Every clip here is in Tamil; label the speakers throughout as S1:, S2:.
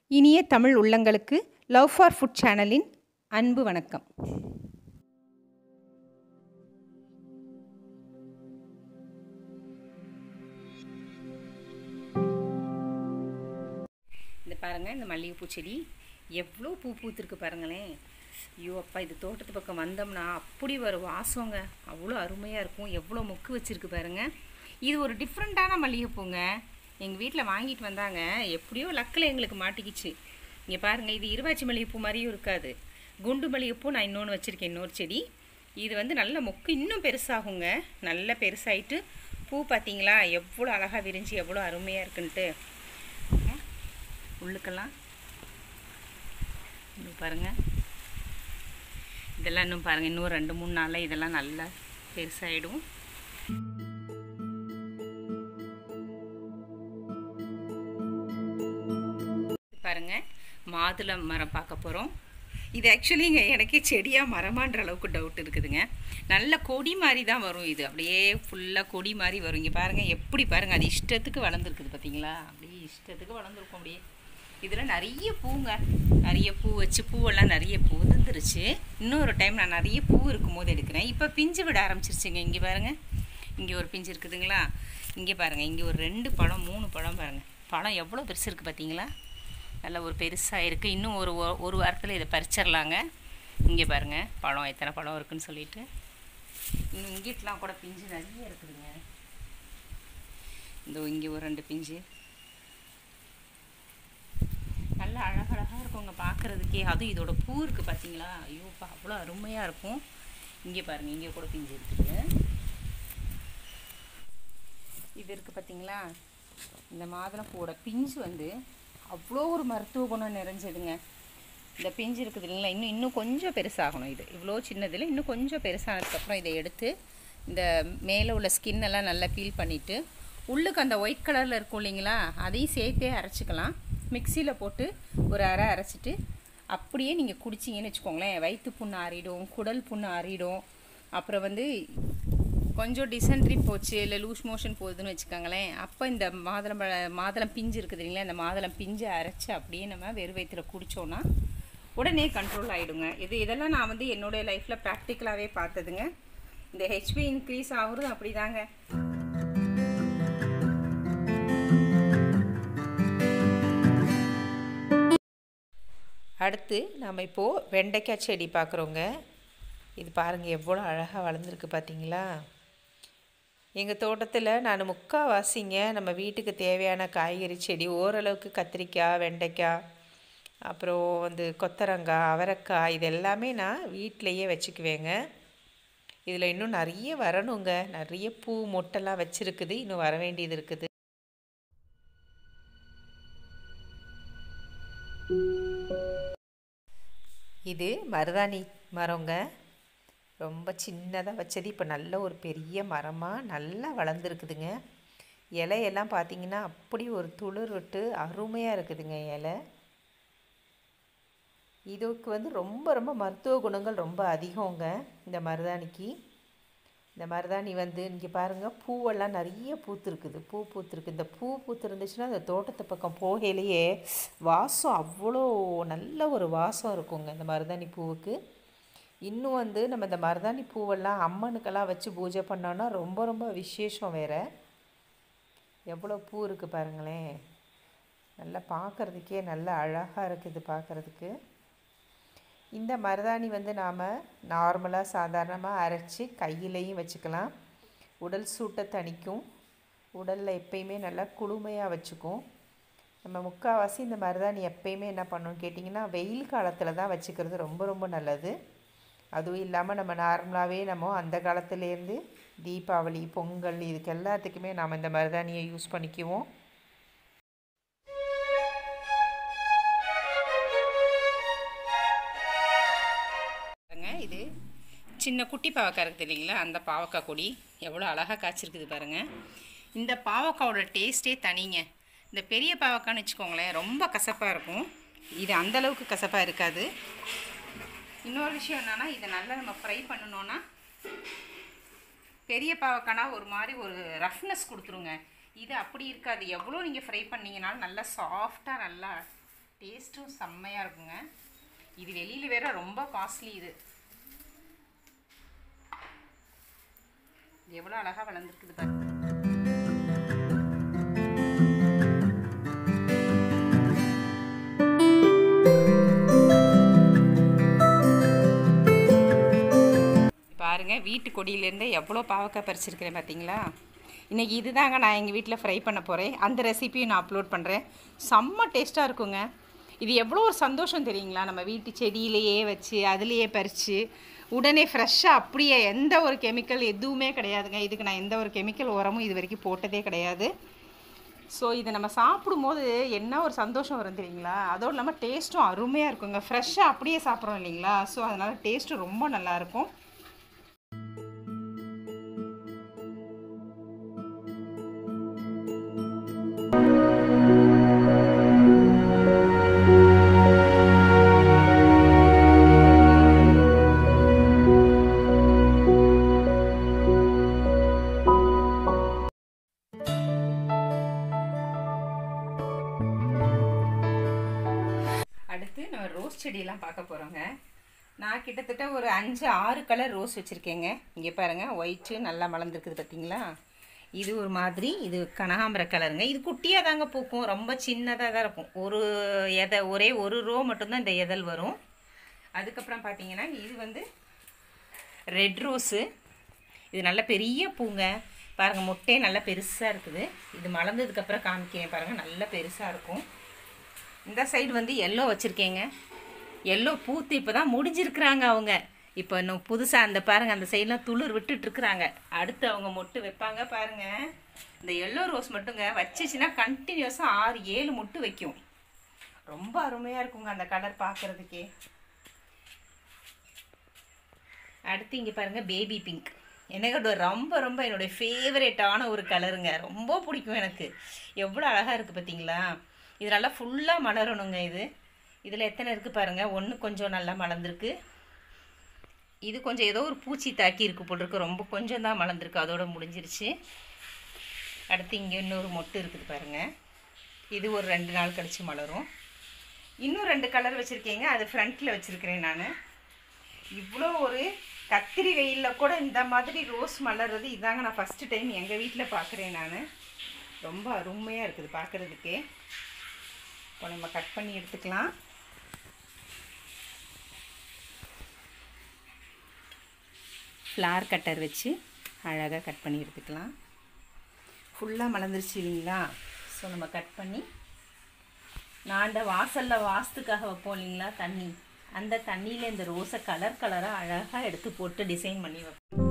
S1: இனிய தமிழ் உள்ளங்களுக்கு லவ் ஃபார் ஃபுட் சேனலின் அன்பு வணக்கம் இந்த பாருங்கள் இந்த மல்லிகைப்பூ செடி எவ்வளோ பூ பூத்திருக்கு பாருங்களேன் ஐயோ அப்பா இது தோட்டத்து பக்கம் வந்தோம்னா அப்படி ஒரு வாசங்க அவ்வளோ அருமையாக இருக்கும் எவ்வளோ மொக்கு வச்சுருக்கு பாருங்க இது ஒரு டிஃப்ரெண்ட்டான மல்லிகைப்பூங்க எங்கள் வீட்டில் வாங்கிட்டு வந்தாங்க எப்படியோ லக்கில் எங்களுக்கு மாட்டிக்கிச்சு இங்கே பாருங்கள் இது இருவாச்சி மல்லிகைப்பூ மாதிரியும் இருக்காது குண்டு மல்லிகைப்பூ நான் இன்னொன்று வச்சுருக்கேன் இன்னொரு செடி இது வந்து நல்ல மொக்கு இன்னும் பெருசாகுங்க நல்ல பெருசாயிட்டு பூ பார்த்தீங்களா எவ்வளோ அழகாக விரிஞ்சு எவ்வளோ அருமையாக இருக்குன்ட்டு உள்ளுக்கெல்லாம் இன்னும் பாருங்கள் இதெல்லாம் இன்னும் பாருங்கள் இன்னும் ரெண்டு மூணு நாளில் இதெல்லாம் நல்லா பெருசாகிடும் பாருங்க மாதுளை மரம் பார்க்க போகிறோம் இது ஆக்சுவலிங்க எனக்கே செடியாக மரமான்ற அளவுக்கு டவுட் இருக்குதுங்க நல்ல கொடி மாதிரி தான் வரும் இது அப்படியே ஃபுல்லாக கொடி மாதிரி வரும் இங்கே பாருங்கள் எப்படி பாருங்கள் அது இஷ்டத்துக்கு வளர்ந்துருக்குது பார்த்தீங்களா அப்படியே இஷ்டத்துக்கு வளர்ந்துருக்கும் அப்படியே இதில் நிறைய பூங்க நிறைய பூ வச்சு பூவெல்லாம் நிறைய பூ வந்துருச்சு இன்னொரு டைம் நான் நிறைய பூ இருக்கும் போது எடுக்கிறேன் இப்போ பிஞ்சு விட ஆரம்பிச்சிருச்சுங்க இங்கே பாருங்கள் இங்கே ஒரு பிஞ்சு இருக்குதுங்களா இங்கே பாருங்கள் இங்கே ஒரு ரெண்டு பழம் மூணு பழம் பாருங்கள் பழம் எவ்வளோ பெருசு இருக்குது பார்த்தீங்களா நல்ல ஒரு பெருசாக இருக்குது இன்னும் ஒரு ஒரு வாரத்தில் இதை பறிச்சிடலாங்க இங்கே பாருங்கள் பழம் எத்தனை பழம் இருக்குன்னு சொல்லிட்டு இன்னும் இங்கிட்டலாம் கூட பிஞ்சு நிறைய இருக்குதுங்க இந்த இங்கே ஒரு ரெண்டு பிஞ்சு நல்லா அழகழகாக இருக்குங்க பார்க்குறதுக்கே அதுவும் இதோட பூ இருக்குது பார்த்தீங்களா ஐயோப்பா அவ்வளோ அருமையாக இருக்கும் இங்கே பாருங்கள் இங்கே கூட பிஞ்சு இருக்குது இது இருக்குது பார்த்தீங்களா இந்த மாதுளப்பூவோட பிஞ்சு வந்து அவ்வளோ ஒரு மருத்துவ குணம் நிறைஞ்சதுங்க இந்த பிஞ்சு இருக்குது இல்லைங்களா இன்னும் இன்னும் கொஞ்சம் பெருசாகணும் இது இவ்வளோ சின்னதில் இன்னும் கொஞ்சம் பெருசானதுக்கப்புறம் இதை எடுத்து இந்த மேலே உள்ள ஸ்கின் எல்லாம் நல்லா பீல் பண்ணிவிட்டு உள்ளுக்கு அந்த ஒயிட் கலரில் இருக்கும் இல்லைங்களா அதையும் சேர்த்தே அரைச்சிக்கலாம் மிக்சியில் போட்டு ஒரு அரை அரைச்சிட்டு அப்படியே நீங்கள் குடிச்சிங்கன்னு வச்சுக்கோங்களேன் வயிற்று புண்ணு ஆறிடும் குடல் புண்ணு ஆறிடும் அப்புறம் வந்து கொஞ்சம் டிசென்ட்ரி போச்சு இல்லை லூஸ் மோஷன் போகுதுன்னு வச்சுக்கோங்களேன் அப்போ இந்த மாதுளம் மாதுளம் பிஞ்சு இருக்குது இல்லைங்களா இந்த மாதுளம் பிஞ்சு அரைச்சி அப்படியே நம்ம வெறு வயிற்றில் குடித்தோன்னா உடனே கண்ட்ரோல் ஆகிடுங்க இது இதெல்லாம் நான் வந்து என்னுடைய லைஃப்பில் ப்ராக்டிக்கலாகவே பார்த்ததுங்க இந்த ஹெச்பி இன்க்ரீஸ் ஆகுறதும் அப்படி தாங்க அடுத்து நம்ம இப்போது வெண்டைக்காய் செடி பார்க்குறோங்க இது பாருங்கள் எவ்வளோ அழகாக வளர்ந்துருக்கு பார்த்தீங்களா எங்கள் தோட்டத்தில் நான் முக்கால்வாசிங்க நம்ம வீட்டுக்கு தேவையான காய்கறி செடி ஓரளவுக்கு கத்திரிக்காய் வெண்டைக்காய் அப்புறம் வந்து கொத்தரங்காய் அவரைக்காய் இது எல்லாமே நான் வீட்டிலையே வச்சுக்குவேங்க இதில் இன்னும் நிறைய வரணுங்க நிறைய பூ மொட்டெல்லாம் வச்சுருக்குது இன்னும் வர வேண்டியது இருக்குது இது மருதாணி மரங்க ரொம்ப சின்னதாக வச்சது இப்போ நல்ல ஒரு பெரிய மரமாக நல்லா வளர்ந்துருக்குதுங்க இலையெல்லாம் பார்த்தீங்கன்னா அப்படி ஒரு துளிர் விட்டு அருமையாக இருக்குதுங்க இலை இதுக்கு வந்து ரொம்ப ரொம்ப மருத்துவ குணங்கள் ரொம்ப அதிகங்க இந்த மருதாணிக்கு இந்த மருதாணி வந்து இங்கே பாருங்கள் பூவெல்லாம் நிறைய பூத்துருக்குது பூ பூத்துருக்கு இந்த பூ பூத்துருந்துச்சுன்னா அந்த தோட்டத்து பக்கம் போகையிலேயே வாசம் அவ்வளோ நல்ல ஒரு வாசம் இருக்குங்க இந்த மருதாணி பூவுக்கு இன்னும் வந்து நம்ம இந்த மருதாணி பூவெல்லாம் அம்மனுக்கெல்லாம் வச்சு பூஜை பண்ணோன்னா ரொம்ப ரொம்ப விசேஷம் வேறு எவ்வளோ பூ இருக்குது பாருங்களேன் நல்லா பார்க்குறதுக்கே நல்லா அழகாக இருக்குது பார்க்குறதுக்கு இந்த மருதாணி வந்து நாம் நார்மலாக சாதாரணமாக அரைச்சி கையிலையும் வச்சுக்கலாம் உடல் சூட்டை தணிக்கும் உடலில் எப்பயுமே நல்லா குளுமையாக வச்சுக்கும் நம்ம முக்கால்வாசி இந்த மருதாணி எப்பயுமே என்ன பண்ணணும்னு கேட்டிங்கன்னா வெயில் காலத்தில் தான் வச்சுக்கிறது ரொம்ப ரொம்ப நல்லது அதுவும் இல்லாமல் நம்ம நார்மலாகவே நம்ம அந்த காலத்துலேருந்து தீபாவளி பொங்கல் இதுக்கு எல்லாத்துக்குமே நாம் இந்த மருதாணியை யூஸ் பண்ணிக்குவோம் இது சின்ன குட்டி பாவக்காய் இருக்குது இல்லைங்களா அந்த பாவக்காய் கொடி எவ்வளோ அழகாக காய்ச்சிருக்குது பாருங்கள் இந்த பாவக்காவோட டேஸ்ட்டே தனிங்க இந்த பெரிய பாவக்கான்னு வச்சுக்கோங்களேன் ரொம்ப கசப்பாக இருக்கும் இது அந்தளவுக்கு கசப்பாக இருக்காது இன்னொரு விஷயம் என்னென்னா இதை நல்லா நம்ம ஃப்ரை பண்ணணுன்னா பெரிய பாவக்கானா ஒரு மாதிரி ஒரு ரஃப்னஸ் கொடுத்துருங்க இது அப்படி இருக்காது எவ்வளோ நீங்கள் ஃப்ரை பண்ணீங்கனாலும் நல்லா சாஃப்டாக நல்லா
S2: டேஸ்ட்டும் செம்மையாக இருக்குங்க இது வெளியில் வேற ரொம்ப காஸ்ட்லி இது எவ்வளோ அழகாக வளர்ந்துருக்குது பாருங்க பாருங்க வீட்டு கொடியிலேருந்து எவ்வளோ பாவக்காய் பறிச்சிருக்கிறேன் பார்த்தீங்களா இன்றைக்கி இதுதாங்க நான் எங்கள் வீட்டில் ஃப்ரை பண்ண போகிறேன் அந்த ரெசிபியும் நான் அப்லோட் பண்ணுறேன் செம்ம டேஸ்ட்டாக இருக்குங்க இது எவ்வளோ ஒரு சந்தோஷம் தெரியுங்களா நம்ம வீட்டு செடியிலேயே வச்சு அதுலேயே பறித்து உடனே ஃப்ரெஷ்ஷாக அப்படியே எந்த ஒரு கெமிக்கல் எதுவுமே கிடையாதுங்க இதுக்கு நான் எந்த ஒரு கெமிக்கல் உரமும் இது வரைக்கும் போட்டதே கிடையாது ஸோ இதை நம்ம சாப்பிடும்போது என்ன ஒரு சந்தோஷம் வரும் தெரியுங்களா அதோடு இல்லாமல் டேஸ்ட்டும் அருமையாக இருக்குங்க ஃப்ரெஷ்ஷாக அப்படியே சாப்பிட்றோம் இல்லைங்களா ஸோ அதனால் டேஸ்ட்டும் ரொம்ப நல்லாயிருக்கும் அடுத்து நம்ம ரோஸ் செடியெல்லாம் பார்க்க போகிறோங்க நான் கிட்டத்தட்ட ஒரு அஞ்சு ஆறு கலர் ரோஸ் வச்சுருக்கேங்க இங்கே பாருங்கள் ஒயிட்டு நல்லா மலர்ந்துருக்குது பார்த்தீங்களா இது ஒரு மாதிரி இது கனகாம்பர கலருங்க இது குட்டியாக தாங்க பூக்கும் ரொம்ப சின்னதாக தான் இருக்கும் ஒரு எதை ஒரே ஒரு ரோ மட்டும்தான் இந்த எதல் வரும் அதுக்கப்புறம் பார்த்தீங்கன்னா இது வந்து ரெட் ரோஸு இது நல்ல பெரிய பூங்க பாருங்கள் மொட்டையே நல்லா பெருசாக இருக்குது இது மலர்ந்ததுக்கப்புறம் காமிக்கிறேன் பாருங்கள் நல்லா பெருசாக இருக்கும் இந்த சைடு வந்து எல்லோ வச்சுருக்கேங்க எல்லோ பூத்து இப்போ தான் முடிஞ்சிருக்கிறாங்க அவங்க இப்போ இன்னும் புதுசாக அந்த பாருங்கள் அந்த சைடெலாம் துளிர் விட்டுட்ருக்குறாங்க அடுத்து அவங்க மொட்டு வைப்பாங்க பாருங்கள் இந்த எல்லோ ரோஸ் மட்டுங்க வச்சிச்சுன்னா கண்டினியூஸாக ஆறு ஏழு மொட்டு வைக்கும் ரொம்ப அருமையாக இருக்குங்க அந்த கலர் பார்க்குறதுக்கே அடுத்து இங்கே பாருங்கள் பேபி பிங்க் எனக்கு ரொம்ப ரொம்ப என்னுடைய ஃபேவரேட்டான ஒரு கலருங்க ரொம்ப பிடிக்கும் எனக்கு எவ்வளோ அழகாக இருக்குது பார்த்தீங்களா இது நல்லா ஃபுல்லாக மலரணுங்க இது இதில் எத்தனை இருக்குது பாருங்கள் ஒன்று கொஞ்சம் நல்லா மலர்ந்துருக்கு இது கொஞ்சம் ஏதோ ஒரு பூச்சி தாக்கி இருக்கு போல் இருக்கு ரொம்ப கொஞ்சம் தான் மலர்ந்துருக்கு அதோட முடிஞ்சிருச்சு அடுத்து இங்கே இன்னொரு மொட்டு இருக்குது பாருங்கள் இது ஒரு ரெண்டு நாள் கழித்து மலரும் இன்னும் ரெண்டு கலர் வச்சுருக்கீங்க அது ஃப்ரண்ட்டில் வச்சுருக்கிறேன் நான் இவ்வளோ ஒரு கத்திரி வெயிலில் கூட இந்த மாதிரி ரோஸ் மலர்றது இதாங்க நான் ஃபஸ்ட்டு டைம் எங்கள் வீட்டில் பார்க்குறேன் நான் ரொம்ப அருமையாக இருக்குது பார்க்குறதுக்கே இப்போ நம்ம கட் பண்ணி எடுத்துக்கலாம் ஃப்ளார் கட்டர் வச்சு அழகாக கட் பண்ணி எடுத்துக்கலாம் ஃபுல்லாக மலர்ந்துருச்சு இல்லைங்களா ஸோ நம்ம கட் பண்ணி நான் அந்த வாசலில் வாஸ்துக்காக வைப்போம் இல்லைங்களா தண்ணி அந்த தண்ணியில் இந்த ரோஸை கலர் கலராக அழகாக எடுத்து போட்டு டிசைன் பண்ணி வைப்போம்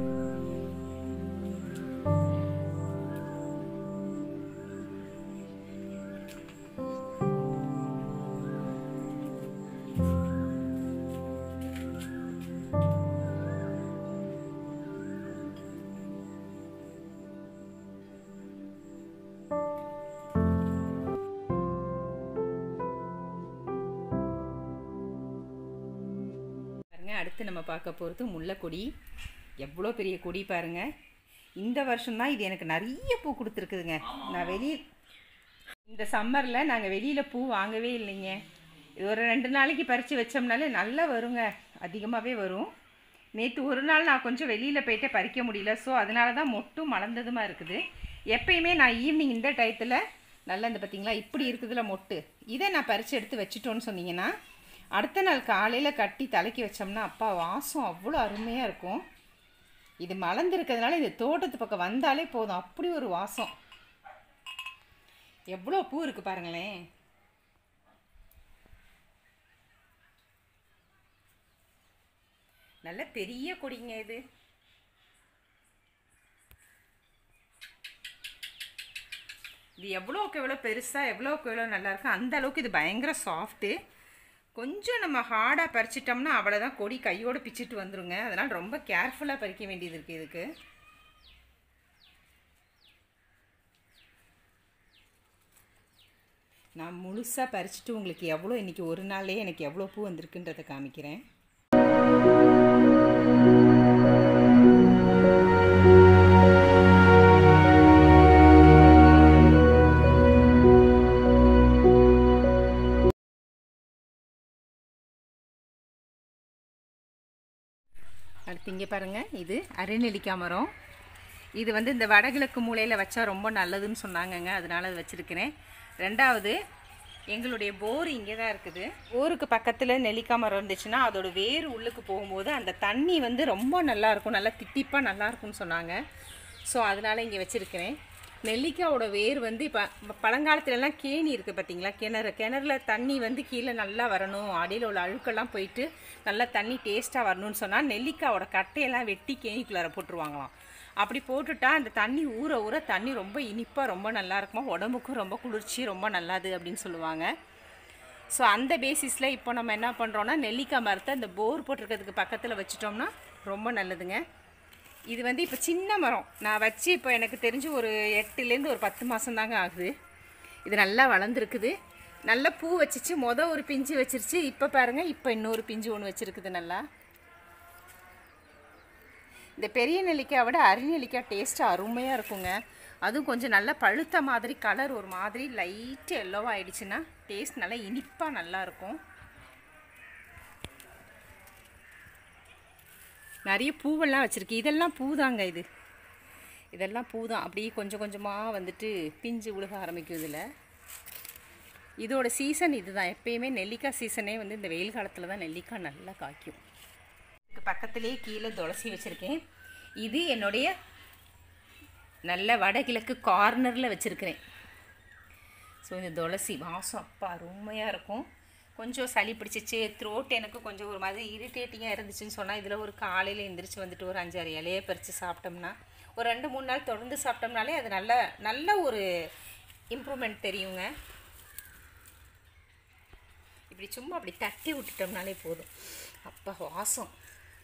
S2: பாருங்க அடுத்து நம்ம பார்க்க போகிறது முல்லைக்கொடி எவ்வளோ பெரிய கொடி பாருங்க இந்த வருஷம்தான் இது எனக்கு நிறைய பூ கொடுத்துருக்குதுங்க நான் வெளியே இந்த சம்மரில் நாங்கள் வெளியில் பூ வாங்கவே இல்லைங்க இது ஒரு ரெண்டு நாளைக்கு பறித்து வச்சோம்னாலே நல்லா வருங்க அதிகமாகவே வரும் நேற்று ஒரு நாள் நான் கொஞ்சம் வெளியில் போயிட்டு பறிக்க முடியல ஸோ அதனால தான் மொட்டும் மலர்ந்ததுமா இருக்குது எப்பயுமே நான் ஈவினிங் இந்த டயத்தில் நல்லா இந்த பார்த்தீங்களா இப்படி இருக்குதுல மொட்டு இதை நான் பறித்து எடுத்து வச்சுட்டோன்னு சொன்னீங்கன்னா அடுத்த நாள் காலையில் கட்டி தலைக்கு வச்சோம்னா அப்பா வாசம் அவ்வளோ அருமையாக இருக்கும் இது மலர்ந்துருக்கிறதுனால இது தோட்டத்து பக்கம் வந்தாலே போதும் அப்படி ஒரு வாசம் எவ்வளோ பூ இருக்குது பாருங்களேன் நல்ல பெரிய கொடிங்க இது இது எவ்வளோக்கு எவ்வளோ பெருசாக எவ்வளோக்கு எவ்வளோ நல்லா இருக்கு அந்த அளவுக்கு இது பயங்கர சாஃப்ட்டு கொஞ்சம் நம்ம ஹார்டாக பறிச்சிட்டோம்னா அவ்வளோதான் கொடி கையோடு பிச்சுட்டு வந்துருங்க அதனால் ரொம்ப கேர்ஃபுல்லாக பறிக்க வேண்டியது இருக்குது இதுக்கு நான் முழுசாக பறிச்சுட்டு உங்களுக்கு எவ்வளோ இன்றைக்கி ஒரு நாள்லேயே எனக்கு எவ்வளோ பூ வந்திருக்குன்றதை காமிக்கிறேன் அடுத்து இங்கே பாருங்கள் இது அரைநெல்லிக்காய் மரம் இது வந்து இந்த வடகிழக்கு மூலையில் வச்சா ரொம்ப நல்லதுன்னு சொன்னாங்கங்க அதனால அது வச்சுருக்கிறேன் ரெண்டாவது எங்களுடைய போர் இங்கே தான் இருக்குது போருக்கு பக்கத்தில் நெல்லிக்காய் மரம் இருந்துச்சுன்னா அதோட வேர் உள்ளுக்கு போகும்போது அந்த தண்ணி வந்து ரொம்ப நல்லா இருக்கும் நல்லா தித்திப்பாக நல்லா இருக்கும்னு சொன்னாங்க ஸோ அதனால இங்கே வச்சுருக்கிறேன் நெல்லிக்காயோட வேர் வந்து இப்போ பழங்காலத்துலலாம் கேணி இருக்குது பார்த்தீங்களா கிணறு கிணறுல தண்ணி வந்து கீழே நல்லா வரணும் அடியில் உள்ள அழுக்கெல்லாம் போயிட்டு நல்லா தண்ணி டேஸ்ட்டாக வரணும்னு சொன்னால் நெல்லிக்காயோட கட்டையெல்லாம் வெட்டி கேணிக்குள்ளார போட்டுருவாங்களாம் அப்படி போட்டுட்டா அந்த தண்ணி ஊற ஊற தண்ணி ரொம்ப இனிப்பாக ரொம்ப நல்லா இருக்குமா உடம்புக்கும் ரொம்ப குளிர்ச்சி ரொம்ப நல்லது அப்படின்னு சொல்லுவாங்க ஸோ அந்த பேசிஸில் இப்போ நம்ம என்ன பண்ணுறோன்னா நெல்லிக்காய் மரத்தை இந்த போர் போட்டிருக்கிறதுக்கு பக்கத்தில் வச்சுட்டோம்னா ரொம்ப நல்லதுங்க இது வந்து இப்போ சின்ன மரம் நான் வச்சு இப்போ எனக்கு தெரிஞ்சு ஒரு எட்டுலேருந்து ஒரு பத்து மாதம் தாங்க ஆகுது இது நல்லா வளர்ந்துருக்குது நல்ல பூ வச்சிச்சு மொதல் ஒரு பிஞ்சு வச்சிருச்சு இப்போ பாருங்கள் இப்போ இன்னொரு பிஞ்சு ஒன்று வச்சுருக்குது நல்லா இந்த பெரிய நெல்லிக்காயை விட அரி நெல்லிக்காய் டேஸ்ட்டு அருமையாக இருக்குங்க அதுவும் கொஞ்சம் நல்லா பழுத்த மாதிரி கலர் ஒரு மாதிரி லைட்டு எல்லோவாக ஆயிடுச்சுன்னா டேஸ்ட் நல்லா இனிப்பாக நல்லா இருக்கும் நிறைய பூவெல்லாம் வச்சுருக்கு இதெல்லாம் பூதாங்க இது இதெல்லாம் பூ தான் அப்படியே கொஞ்சம் கொஞ்சமாக வந்துட்டு பிஞ்சு விழுக ஆரம்பிக்கும் இதில் இதோட சீசன் இதுதான் எப்பயுமே நெல்லிக்காய் சீசனே வந்து இந்த வெயில் காலத்தில் தான் நெல்லிக்காய் நல்லா காய்க்கும் இதுக்கு பக்கத்துலேயே கீழே துளசி வச்சுருக்கேன் இது என்னுடைய நல்ல வடகிழக்கு கார்னரில் வச்சுருக்கிறேன் ஸோ இந்த துளசி வாசம் அப்பா அருமையாக இருக்கும் கொஞ்சம் சளி பிடிச்சிச்சு த்ரோட் எனக்கு கொஞ்சம் ஒரு மாதிரி இரிட்டேட்டிங்காக இருந்துச்சுன்னு சொன்னால் இதில் ஒரு காலையில் எந்திரிச்சு வந்துட்டு ஒரு அஞ்சாறு இலையை பறித்து சாப்பிட்டோம்னா ஒரு ரெண்டு மூணு நாள் தொடர்ந்து சாப்பிட்டோம்னாலே அது நல்ல நல்ல ஒரு இம்ப்ரூவ்மெண்ட் தெரியுங்க இப்படி சும்மா அப்படி தட்டி விட்டுட்டோம்னாலே போதும் அப்பா வாசம்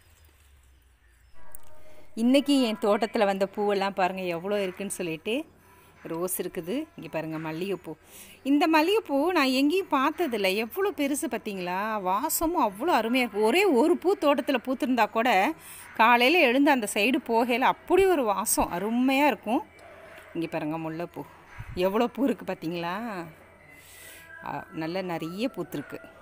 S2: இன்றைக்கி என் தோட்டத்தில் வந்த பூவெல்லாம் பாருங்கள் எவ்வளோ இருக்குன்னு சொல்லிட்டு ரோஸ் இருக்குது இங்கே பாருங்கள் மல்லிகைப்பூ இந்த மல்லிகைப்பூ நான் எங்கேயும் பார்த்ததில்ல எவ்வளோ பெருசு பார்த்தீங்களா வாசமும் அவ்வளோ அருமையாக இருக்கும் ஒரே ஒரு பூ தோட்டத்தில் பூத்திருந்தா கூட காலையில் எழுந்து அந்த சைடு போகையில் அப்படி ஒரு வாசம் அருமையாக இருக்கும் இங்கே பாருங்கள் முல்லைப்பூ எவ்வளோ பூ இருக்குது பார்த்தீங்களா நல்ல நிறைய பூத்துருக்கு